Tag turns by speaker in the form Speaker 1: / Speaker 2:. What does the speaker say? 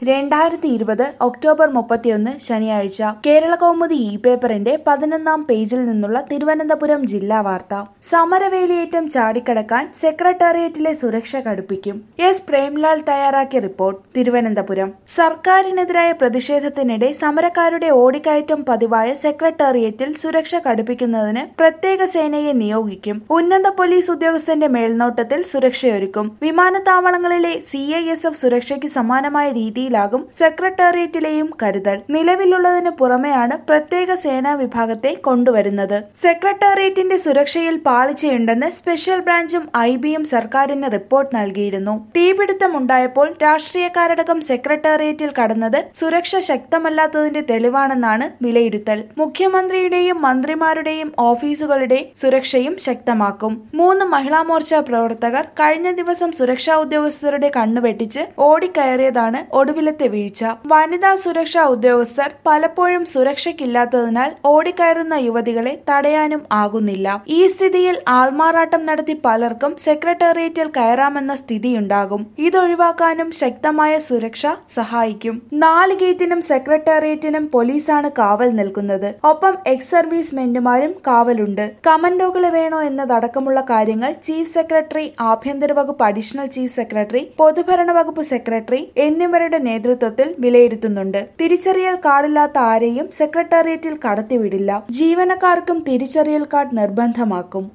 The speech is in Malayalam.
Speaker 1: രണ്ടായിരത്തി ഇരുപത് ഒക്ടോബർ മുപ്പത്തിയൊന്ന് ശനിയാഴ്ച കേരള കൗമുദി ഇ പേപ്പറിന്റെ പതിനൊന്നാം പേജിൽ നിന്നുള്ള തിരുവനന്തപുരം ജില്ലാ വാർത്ത സമരവേലിയേറ്റം ചാടിക്കടക്കാൻ സെക്രട്ടേറിയറ്റിലെ സുരക്ഷ കടുപ്പിക്കും എസ് പ്രേംലാൽ തയ്യാറാക്കിയ റിപ്പോർട്ട് തിരുവനന്തപുരം സർക്കാരിനെതിരായ പ്രതിഷേധത്തിനിടെ സമരക്കാരുടെ ഓടിക്കയറ്റം പതിവായ സെക്രട്ടേറിയറ്റിൽ സുരക്ഷ കടുപ്പിക്കുന്നതിന് പ്രത്യേക സേനയെ നിയോഗിക്കും ഉന്നത പോലീസ് ഉദ്യോഗസ്ഥന്റെ മേൽനോട്ടത്തിൽ സുരക്ഷയൊരുക്കും വിമാനത്താവളങ്ങളിലെ സി ഐ എസ് എഫ് സുരക്ഷയ്ക്ക് സമാനമായ രീതിയിലാകും സെക്രട്ടേറിയറ്റിലെയും കരുതൽ നിലവിലുള്ളതിന് പുറമെയാണ് പ്രത്യേക സേനാ വിഭാഗത്തെ കൊണ്ടുവരുന്നത് സെക്രട്ടേറിയറ്റിന്റെ സുരക്ഷയിൽ പാളിച്ചയുണ്ടെന്ന് സ്പെഷ്യൽ ബ്രാഞ്ചും ഐ ബിയും സർക്കാരിന് റിപ്പോർട്ട് നൽകിയിരുന്നു തീപിടുത്തമുണ്ടായപ്പോൾ രാഷ്ട്രീയക്കാരടക്കം സെക്രട്ടേറിയറ്റിൽ കടന്നത് സുരക്ഷ ശക്തമല്ലാത്തതിന്റെ തെളിവാണെന്നാണ് വിലയിരുത്തൽ മുഖ്യമന്ത്രിയുടെയും മന്ത്രിമാരുടെയും ഓഫീസുകളുടെ സുരക്ഷയും ശക്തമാക്കും മൂന്ന് മഹിളാ മോർച്ച പ്രവർത്തകർ കഴിഞ്ഞ ദിവസം സുരക്ഷാ ഉദ്യോഗസ്ഥരുടെ കണ്ണുവെട്ടിച്ച് ഓടിക്കയറിയതാണ് ഒടുവിലത്തെ വീഴ്ച വനിതാ സുരക്ഷാ ഉദ്യോഗസ്ഥർ പലപ്പോഴും സുരക്ഷയ്ക്കില്ലാത്തതിനാൽ ഓടിക്കയറുന്ന യുവതികളെ തടയാനും ആകുന്നില്ല ഈ സ്ഥിതിയിൽ ആൾമാറാട്ടം നടത്തി പലർക്കും സെക്രട്ടേറിയറ്റിൽ കയറാമെന്ന സ്ഥിതിയുണ്ടാകും ഇതൊഴിവാക്കാനും ശക്തമായ സുരക്ഷ സഹായിക്കും നാല് ഗേറ്റിനും സെക്രട്ടേറിയറ്റിനും പോലീസാണ് കാവൽ നിൽക്കുന്നത് ഒപ്പം എക്സ് സർവീസ് മെന്റുമാരും കാവലുണ്ട് കമന്റോകൾ വേണോ എന്നതടക്കമുള്ള കാര്യങ്ങൾ ചീഫ് സെക്രട്ടറി ആഭ്യന്തര വകുപ്പ് അഡീഷണൽ ചീഫ് സെക്രട്ടറി പൊതുഭരണ വകുപ്പ് സെക്രട്ടറി എന്നിവരുടെ നേതൃത്വത്തിൽ വിലയിരുത്തുന്നുണ്ട് തിരിച്ചറിയൽ കാർഡില്ലാത്ത ആരെയും സെക്രട്ടേറിയറ്റിൽ കടത്തിവിടില്ല ജീവനക്കാർക്കും തിരിച്ചറിയൽ കാർഡ് നിർബന്ധമാക്കും